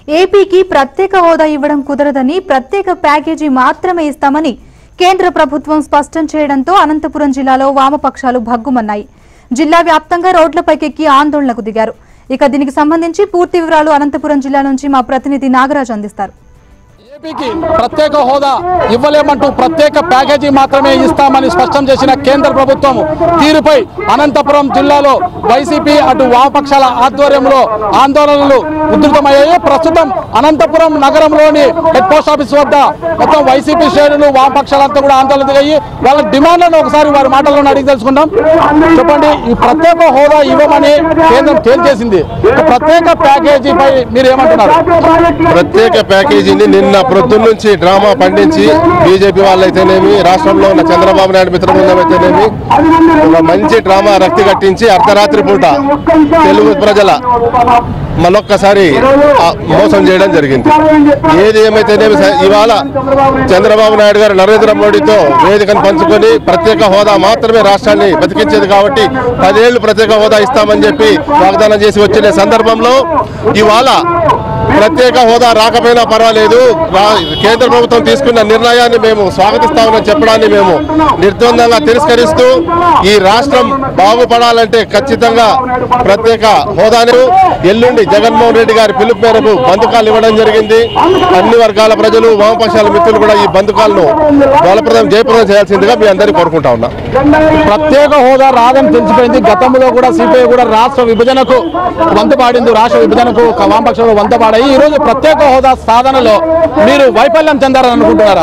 ఏపీకి ప్రత్యేక హోదా ఇవ్వడం కుదరదని ప్రత్యేక ప్యాకేజీ మాత్రమే ఇస్తామని కేంద్ర ప్రభుత్వం స్పష్టం చేయడంతో అనంతపురం జిల్లాలో వామపక్షాలు భగ్గుమన్నాయి జిల్లా వ్యాప్తంగా రోడ్లపైకెక్కి ఆందోళనకు దిగారు ఇక దీనికి సంబంధించి పూర్తి వివరాలు అనంతపురం జిల్లా నుంచి మా ప్రతినిధి నాగరాజు అందిస్తారు ఏపీకి ప్రత్యేక హోదా ఇవ్వలేమంటూ ప్రత్యేక ప్యాకేజీ మాత్రమే ఇస్తామని స్పష్టం చేసిన కేంద్ర ప్రభుత్వం తీరుపై అనంతపురం జిల్లాలో వైసీపీ అటు వామపక్షాల ఆధ్వర్యంలో ఆందోళనలు ఉధృతమయ్యాయి ప్రస్తుతం అనంతపురం నగరంలోని హెడ్ పోస్ట్ ఆఫీస్ వద్ద మొత్తం వైసీపీ శ్రేణులు వామపక్షాలంతా కూడా ఆందోళన దిగాయి వాళ్ళ డిమాండ్లను ఒకసారి వారి మాటలను అడిగి తెలుసుకుందాం చెప్పండి ఈ ప్రత్యేక హోదా ఇవ్వమని కేంద్రం తేల్చేసింది ఈ ప్రత్యేక ప్యాకేజీపై మీరు ఏమంటున్నారు ప్రత్యేక ప్యాకేజీని నిన్న ప్రొద్దున నుంచి డ్రామా పండించి బీజేపీ వాళ్ళైతేనేమి రాష్ట్రంలో ఉన్న చంద్రబాబు నాయుడు మిత్ర బృందం అయితేనేమి ఒక మంచి డ్రామా రక్తి కట్టించి అర్ధరాత్రి పూట తెలుగు ప్రజల మరొక్కసారి ఆ మోసం చేయడం జరిగింది ఏది ఏమైతేనేమి స- ఇవాళ చంద్రబాబు నాయుడు గారు నరేంద్ర మోడీతో వేదికను పంచుకొని ప్రత్యేక హోదా మాత్రమే రాష్ట్రాన్ని బతికించేది కాబట్టి పదేళ్లు ప్రత్యేక హోదా ఇస్తామని చెప్పి వాగ్దానం చేసి వచ్చిన సందర్భంలో ఇవాళ ప్రత్యేక హోదా రాకపోయినా పర్వాలేదు రా- కేంద్ర ప్రభుత్వం తీసుకున్న నిర్ణయాన్ని మేము స్వాగతిస్తామని చెప్పడాన్ని మేము నిర్ద్వందంగా తిరస్కరిస్తూ ఈ రాష్ట్రం బాగుపడాలంటే ఖచ్చితంగా ప్రత్యేక హోదాను ఎల్లుండి జగన్మోహన్ రెడ్డి గారి పిలుపు మేరకు బంధుకాలు ఇవ్వడం జరిగింది అన్ని వర్గాల ప్రజలు వామపక్షాల మిత్రులు కూడా ఈ బంధుకాలను బలప్రదం జయప్రదం చేయాల్సిందిగా మీ అందరినీ కోరుకుంటా ఉన్నా ప్రత్యేక హోదా రాదని తెలిసిపోయింది గతంలో కూడా సిపిఐ కూడా రాష్ట్ర విభజనకు వంతపాడింది రాష్ట్ర విభజనకు క- వామపక్షాలు వంతపాడాయి ఈ రోజు ప్రత్యేక హోదా సాధనలో మీరు వైఫల్యం చెందారని అనుకుంటున్నారా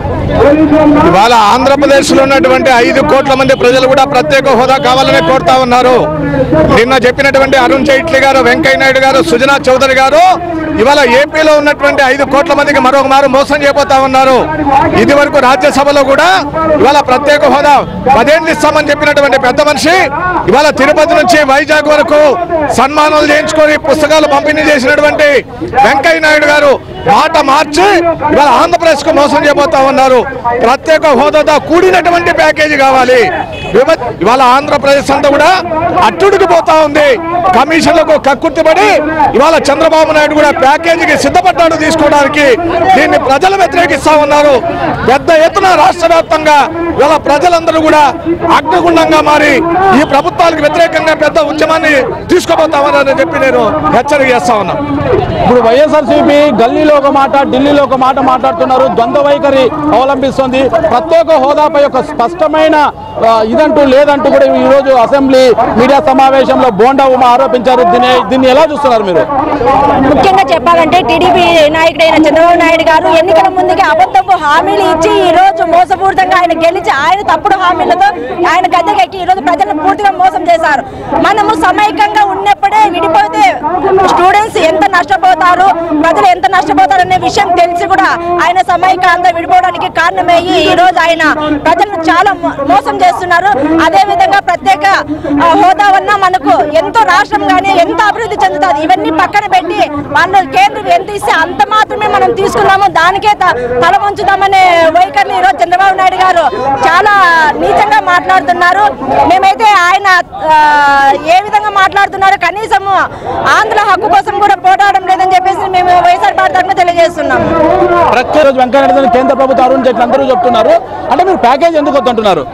ఇవాళ ఆంధ్రప్రదేశ్ లో ఉన్నటువంటి ఐదు కోట్ల మంది ప్రజలు కూడా ప్రత్యేక హోదా కావాలని కోరుతా ఉన్నారు నిన్న చెప్పినటువంటి అరుణ్ జైట్లీ గారు వెంకయ్య నాయుడు గారు సుజనా చౌదరి గారు ఇవాళ ఏపీలో ఉన్నటువంటి ఐదు కోట్ల మందికి మరొక మారు మోసం చేయబోతా ఉన్నారు ఇది వరకు రాజ్యసభలో కూడా ఇవాళ ప్రత్యేక హోదా పదేళ్ళు ఇస్తామని చెప్పినటువంటి పెద్ద మనిషి ఇవాళ తిరుపతి నుంచి వైజాగ్ వరకు సన్మానాలు చేయించుకొని పుస్తకాలు పంపిణీ చేసినటువంటి వెంకయ్య నాయుడు గారు మాట మార్చి ఇవాళ ఆంధ్రప్రదేశ్ కు మోసం చేయబోతా ఉన్నారు ప్రత్యేక హోదాతో కూడినటువంటి ప్యాకేజీ కావాలి విభ- ఇవాళ ఆంధ్రప్రదేశ్ అంతా కూడా అట్టుడికి పోతా ఉంది కమిషన్లకు కక్కుర్తిపడి ఇవాళ చంద్రబాబు నాయుడు కూడా ప్యాకేజీకి సిద్ధపడ్డాడు తీసుకోవడానికి దీన్ని ప్రజలు వ్యతిరేకిస్తా ఉన్నారు పెద్ద ఎత్తున రాష్ట్ర వ్యాప్తంగా ఇవాళ ప్రజలందరూ కూడా అగ్నిగుండంగా మారి ఈ ప్రభుత్వాలకు వ్యతిరేకంగా పెద్ద ఉద్యమాన్ని తీసుకోబోతామని చెప్పి నేను హెచ్చరిక చేస్తా ఉన్నా ఇప్పుడు వైఎస్ఆర్సీపీ గల్లీలో ఒక మాట ఢిల్లీలో ఒక మాట మాట్లాడుతున్నారు ద్వంద్వ వైఖరి అవలంబిస్తుంది ప్రత్యేక హోదాపై ఒక స్పష్టమైన ఆ, ఇదంటూ లేదంటూ కూడా ఈ రోజు అసెంబ్లీ మీడియా సమావేశంలో బోండా ఉమా ఆరోపించారు దీన్ని దీన్ని ఎలా చూస్తున్నారు మీరు ముఖ్యంగా చెప్పాలంటే టీడీపీ నాయకుడైన చంద్రబాబు నాయుడు గారు ఎన్నికల ముందుకి అబద్ధపు హామీలు ఇచ్చి ఈ రోజు మోసపూరితంగా ఆయన గెలిచి ఆయన తప్పుడు హామీలతో ఆయన గద్దెకెక్కి ఈ రోజు ప్రజలను పూర్తిగా మోసం చేశారు మనము సమైక్యంగా ఉన్నప్పుడే విడిపోతే స్టూడెంట్స్ ఎంత నష్టపోతారు ప్రజలు ఎంత నష్టపోతారు అనే విషయం తెలిసి కూడా ఆయన సమైక్య అంతా విడిపోవడానికి కారణమయ్యి ఈ రోజు ఆయన ప్రజలను చాలా మో- మోసం చేస్తున్నారు అదే విధంగా ప్రత్యేక ఆ, హోదా వల్ల మనకు ఎంతో రాష్ట్రం కానీ ఎంతో అభివృద్ధి చెందుతుంది ఇవన్నీ పక్కన పెట్టి వాళ్ళు కేంద్రం ఎంత ఇస్తే అంత మాత్రమే మనం తీసుకున్నాము దానికే త- తల వంచుదామనే వైఖరిని ఈరోజు చంద్రబాబు నాయుడు గారు చాలా నీచంగా మాట్లాడుతున్నారు మేమైతే ఆయన ఆ, ఏ విధంగా మాట్లాడుతున్నారో కనీసము ఆంధ్ర హక్కు కోసం కూడా పోరాడడం లేదని చెప్పేసి మేము వైఎస్ఆర్ పార్టీ తరఫున తెలియజేస్తున్నాము ప్రత్యేక రోజు వెంకయ్యనాయుడు కేంద్ర ప్రభుత్వం అరుణ్ జైట్లీ అందరూ చెప్తున్నారు అంటే మీరు ప్యాకేజ్ ఎందుకు వద్దంటున్నారు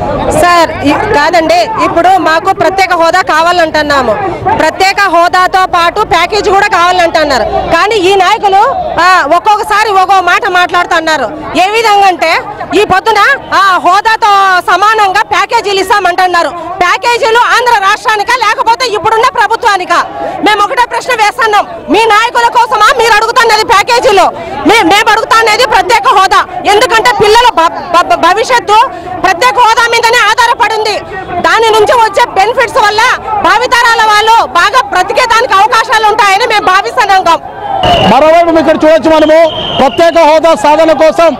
సార్ ఇ- కాదండి ఇప్పుడు మాకు ప్రత్యేక హోదా కావాలంటున్నాము ప్రత్యేక హోదాతో పాటు ప్యాకేజీ కూడా కావాలంటున్నారు కానీ ఈ నాయకులు ఆ, ఒక్కొక్కసారి ఒక్కో మాట మాట్లాడుతున్నారు ఏ విధంగా అంటే ఈ పొద్దున ఆ హోదాతో సమానంగా ప్యాకేజీలు ఇస్తామంటున్నారు ప్యాకేజీలు ఆంధ్ర రాష్ట్రానికా లేకపోతే ఇప్పుడున్న ప్రభుత్వానికా మేము ఒకటే ప్రశ్న వేస్తున్నాం మీ నాయకుల కోసమా మీరు అడుగుతున్నది ప్యాకేజీలు మే- మేము అడుగుతున్నది ప్రత్యేక హోదా ఎందుకంటే పిల్లల భ- భ- భవిష్యత్తు ప్రత్యేక హోదా మీదనే ఆధారపడింది దాని నుంచి వచ్చే బెనిఫిట్స్ వల్ల భావితరాల వాళ్ళు బాగా బ్రతికేదానికి అవకాశాలు ఉంటాయని మేము భావిస్తున్నాం మరోవైపు ఇక్కడ చూడొచ్చు మనము ప్రత్యేక హోదా సాధన కోసం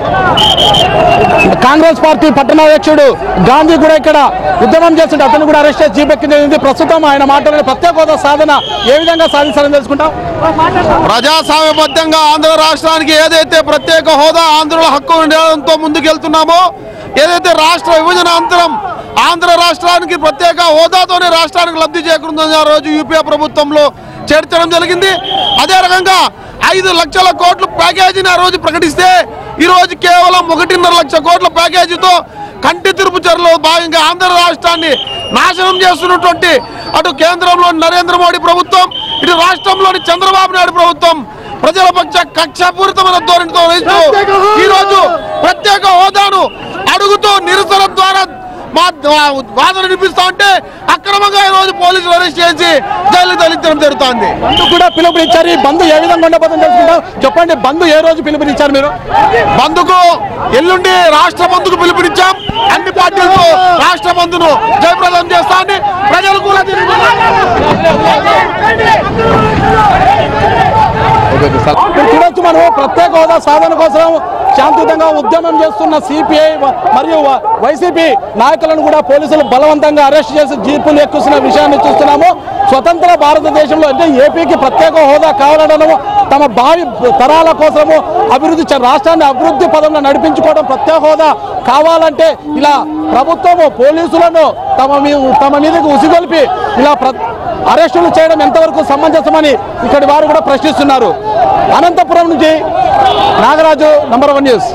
కాంగ్రెస్ పార్టీ పట్టణాధ్యక్షుడు గాంధీ కూడా ఇక్కడ ఉద్యమం చేస్తుంటే అతను కూడా అరెస్ట్ చేసి జీపెక్కింది జరిగింది ప్రస్తుతం ఆయన మాట్లాడిన ప్రత్యేక హోదా సాధన ఏ విధంగా సాధించాలని తెలుసుకుంటాం ప్రజాస్వామ్యబద్ధంగా ఆంధ్ర రాష్ట్రానికి ఏదైతే ప్రత్యేక హోదా ఆంధ్రుల హక్కు ఉండడంతో ముందుకెళ్తున్నామో ఏదైతే రాష్ట్ర విభజన అంతరం ఆంధ్ర రాష్ట్రానికి ప్రత్యేక హోదాతోనే రాష్ట్రానికి లబ్ధి చేకూరుతుందని ఆ రోజు యూపీఏ ప్రభుత్వంలో చేర్చడం జరిగింది అదే రకంగా ఐదు లక్షల కోట్ల ప్యాకేజీని ఆ రోజు ప్రకటిస్తే ఈ రోజు కేవలం ఒకటిన్నర లక్ష కోట్ల ప్యాకేజీతో కంటి తిరుపు చర్యలో భాగంగా ఆంధ్ర రాష్ట్రాన్ని నాశనం చేస్తున్నటువంటి అటు కేంద్రంలోని నరేంద్ర మోడీ ప్రభుత్వం ఇటు రాష్ట్రంలోని చంద్రబాబు నాయుడు ప్రభుత్వం ప్రజల పక్ష కక్షపూరితమైన ధోరణితో వహిస్తూ ఈ రోజు ప్రత్యేక హోదాను అడుగుతూ నిరసన ద్వారా మా మా వాదన వినిపిస్తా ఉంటే అక్రమంగా ఈ రోజు పోలీసులు అరెస్ట్ చేసి జైలు తరలించడం జరుగుతోంది బంద్ కూడా పిలుపునిచ్చారు ఈ బంద్ ఏ విధంగా ఉండబోతుందో తెలుసుకుంటాం చెప్పండి బంద్ ఏ రోజు పిలుపునిచ్చారు మీరు బంద్కు ఎల్లుండి రాష్ట్ర బంద్కు పిలుపునిచ్చాం అన్ని పార్టీలతో రాష్ట్ర బంద్ను జయప్రదం చేస్తామని ప్రజలు కూడా దీనికి ఇక్కడ చూడొచ్చు మనం ప్రత్యేక హోదా సాధన కోసం శాంతియుతంగా ఉద్యమం చేస్తున్న సిపిఐ మరియు వైసీపీ నాయకులను కూడా పోలీసులు బలవంతంగా అరెస్ట్ చేసి జీపులు ఎక్కుస్తున్న విషయాన్ని చూస్తున్నాము స్వతంత్ర భారతదేశంలో అంటే ఏపీకి ప్రత్యేక హోదా కావాలనడం తమ భావి తరాల కోసము అభివృద్ధి చే- రాష్ట్రాన్ని అభివృద్ధి పదంలో నడిపించుకోవడం ప్రత్యేక హోదా కావాలంటే ఇలా ప్రభుత్వము పోలీసులను తమ మీ తమ మీదకి ఉసిగొల్పి ఇలా ప్ర అరెస్టులు చేయడం ఎంతవరకు సమంజసమని ఇక్కడి వారు కూడా ప్రశ్నిస్తున్నారు అనంతపురం నుంచి Nagaraju number one news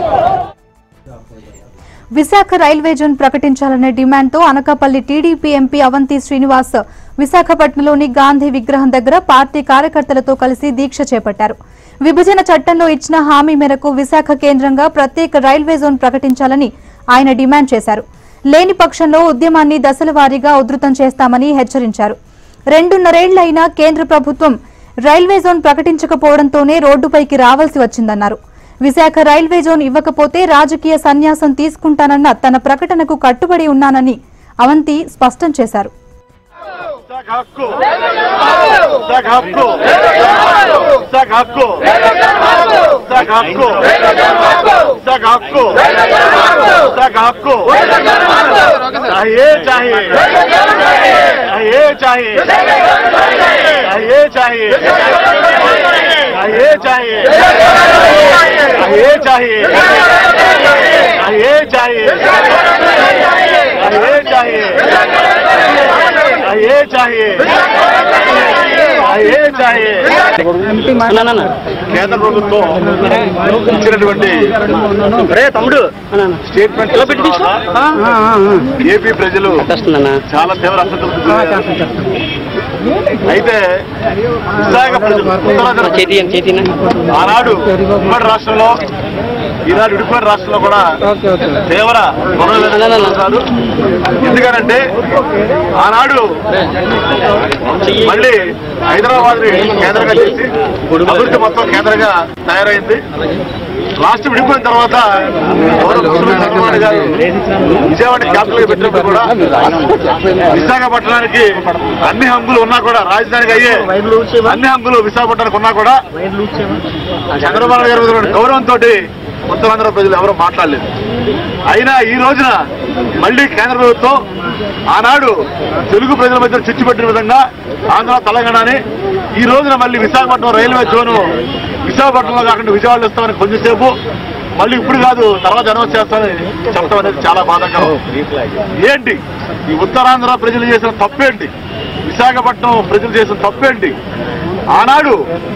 Visakha railway zone ప్రకటించాలనే డిమాండ్తో అనకాపల్లి టీడీపీ ఎంపీ అవంతి శ్రీనివాస్ విశాఖపట్నంలోని గాంధీ విగ్రహం దగ్గర పార్టీ కార్యకర్తలతో కలిసి దీక్ష చేపట్టారు విభజన చట్టంలో ఇచ్చిన హామీ మేరకు విశాఖ కేంద్రంగా ప్రత్యేక రైల్వే జోన్ ప్రకటించాలని ఆయన డిమాండ్ చేశారు లేని పక్షంలో ఉద్యమాన్ని దశల వారీగా ఉధృతం చేస్తామని హెచ్చరించారు రెండున్నరేళ్లైనా కేంద్ర ప్రభుత్వం రైల్వే జోన్ ప్రకటించకపోవడంతోనే రోడ్డుపైకి రావాల్సి వచ్చిందన్నారు విశాఖ రైల్వే జోన్ ఇవ్వకపోతే రాజకీయ సన్యాసం తీసుకుంటానన్న తన ప్రకటనకు కట్టుబడి ఉన్నానని అవంతి స్పష్టం చేశారు హక్కు సగ హక్కు సగ హక్కు సగ హక్కు సగ హక్కు సగ హక్కు चाहिए चाहिए चाहिए चाहिए चाहिए चाहिए चाहिए चाहिए चाहिए चाहिए चाहिए चाहिए चाहिए चाहिए चाहिए चाहिए चाहिए चाहिए కేంద్ర ప్రభుత్వం ఇచ్చినటువంటి తమ్ముడు స్టేట్మెంట్ ఏపీ ప్రజలు చాలా తీవ్ర అసంతృప్తి అయితే విశాఖ ప్రజలు ఉత్తరాంధ్ర ఆనాడు ఉమ్మడి రాష్ట్రంలో ఈనాడు విడిపోయిన రాష్ట్రంలో కూడా తీవ్ర మనోవేదన ఎందుకనంటే ఆనాడు మళ్ళీ హైదరాబాద్ కేంద్రంగా చేసి అభివృద్ధి మొత్తం కేంద్రంగా తయారైంది రాష్ట్రం విడిపోయిన తర్వాత గౌరవ ముఖ్యమంత్రి చంద్రబాబు గారు విజయవాడ క్యాపిటల్ గా పెట్టినప్పుడు కూడా విశాఖపట్నానికి అన్ని హంగులు ఉన్నా కూడా రాజధానికి అయ్యే అన్ని హంగులు విశాఖపట్నానికి ఉన్నా కూడా చంద్రబాబు గారి మీద ఉన్న గౌరవంతో ఉత్తరాంధ్ర ప్రజలు ఎవరు మాట్లాడలేదు అయినా ఈ రోజున మళ్ళీ కేంద్ర ప్రభుత్వం ఆనాడు తెలుగు ప్రజల మధ్య చిచ్చు పెట్టిన విధంగా ఆంధ్ర తెలంగాణని ఈ రోజున మళ్ళీ విశాఖపట్నం రైల్వే జోను విశాఖపట్నంలో కాకుండా విజయవాడలో ఇస్తామని కొంచెంసేపు మళ్ళీ ఇప్పుడు కాదు తర్వాత అనౌన్స్ చేస్తామని చెప్పడం అనేది చాలా బాధాకరం ఏంటి ఈ ఉత్తరాంధ్ర ప్రజలు చేసిన తప్పేంటి విశాఖపట్నం ప్రజలు చేసిన తప్పేంటి ఆనాడు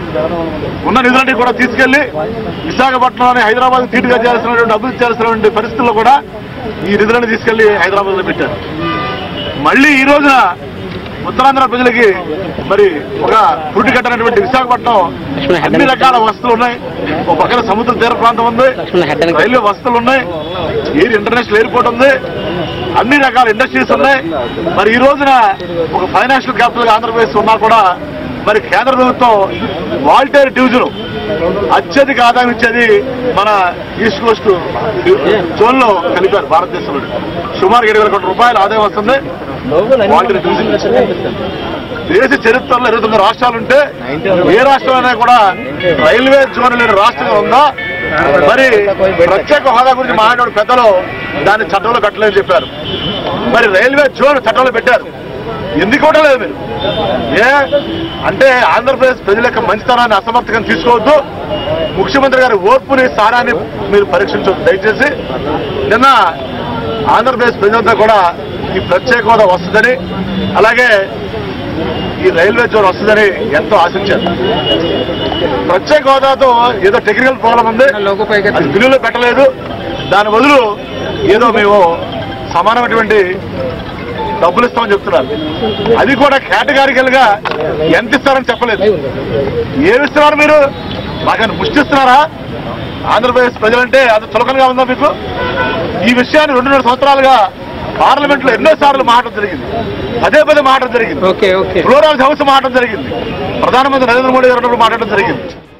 ఉన్న నిధులన్నీ కూడా తీసుకెళ్లి విశాఖపట్నంలోని హైదరాబాద్ తీటుగా చేయాల్సినటువంటి అభివృద్ధి చేయాల్సినటువంటి పరిస్థితుల్లో కూడా ఈ నిధులను తీసుకెళ్లి హైదరాబాద్ లో పెట్టారు మళ్ళీ ఈ రోజున ఉత్తరాంధ్ర ప్రజలకి మరి ఒక పురుటి కట్టినటువంటి విశాఖపట్నం అన్ని రకాల వసతులు ఉన్నాయి ఒక పక్కన సముద్ర తీర ప్రాంతం ఉంది రైల్వే వసతులు ఉన్నాయి ఎయిర్ ఇంటర్నేషనల్ ఎయిర్పోర్ట్ ఉంది అన్ని రకాల ఇండస్ట్రీస్ ఉన్నాయి మరి ఈ రోజున ఒక ఫైనాన్షియల్ క్యాపిటల్ గా ఆంధ్రప్రదేశ్ ఉన్నా కూడా మరి కేంద్ర ప్రభుత్వం వాల్టేర్ డివిజన్ అత్యధిక ఆదాయం ఇచ్చేది మన ఈస్ట్ కోస్ట్ జోన్ లో కలిపారు భారతదేశంలో సుమారు ఏడు వేల కోట్ల రూపాయల ఆదాయం వస్తుంది వాల్టేర్ డివిజన్ దేశ చరిత్రలో ఇరవై తొమ్మిది రాష్ట్రాలుంటే ఏ రాష్ట్రంలోనే కూడా రైల్వే జోన్ లేని రాష్ట్రం ఉందా మరి ప్రత్యేక హోదా గురించి మాట్లాడు పెద్దలు దాన్ని చట్టంలో కట్టలేని చెప్పారు మరి రైల్వే జోన్ చట్టంలో పెట్టారు ఎందుకు కూడా లేదు మీరు ఏ అంటే ఆంధ్రప్రదేశ్ ప్రజల యొక్క మంచితనాన్ని అసమర్థకం తీసుకోవద్దు ముఖ్యమంత్రి గారి ఓర్పుని సారాన్ని మీరు పరీక్షించవద్దు దయచేసి నిన్న ఆంధ్రప్రదేశ్ ప్రజలంతా కూడా ఈ ప్రత్యేక హోదా వస్తుందని అలాగే ఈ రైల్వే జోన్ వస్తుందని ఎంతో ఆశించారు ప్రత్యేక హోదాతో ఏదో టెక్నికల్ ప్రాబ్లం ఉంది అది బిల్లులో పెట్టలేదు దాని బదులు ఏదో మేము సమానమైనటువంటి డబ్బులు ఇస్తామని చెప్తున్నారు అది కూడా కేటగారికల్ గా ఎంత ఇస్తారని చెప్పలేదు ఏమి ఇస్తున్నారు మీరు మాకని ముష్టిస్తున్నారా ఆంధ్రప్రదేశ్ ప్రజలంటే అంత చులకనగా ఉందా మీకు ఈ విషయాన్ని రెండున్నర సంవత్సరాలుగా పార్లమెంట్ లో ఎన్నో సార్లు మాటం జరిగింది పదే పదే మాటం జరిగింది ఫ్లోర్ హౌస్ హౌస్ మాటం జరిగింది ప్రధానమంత్రి నరేంద్ర మోడీ గారు ఉన్నప్పుడు మాట్లాడడం జరిగింది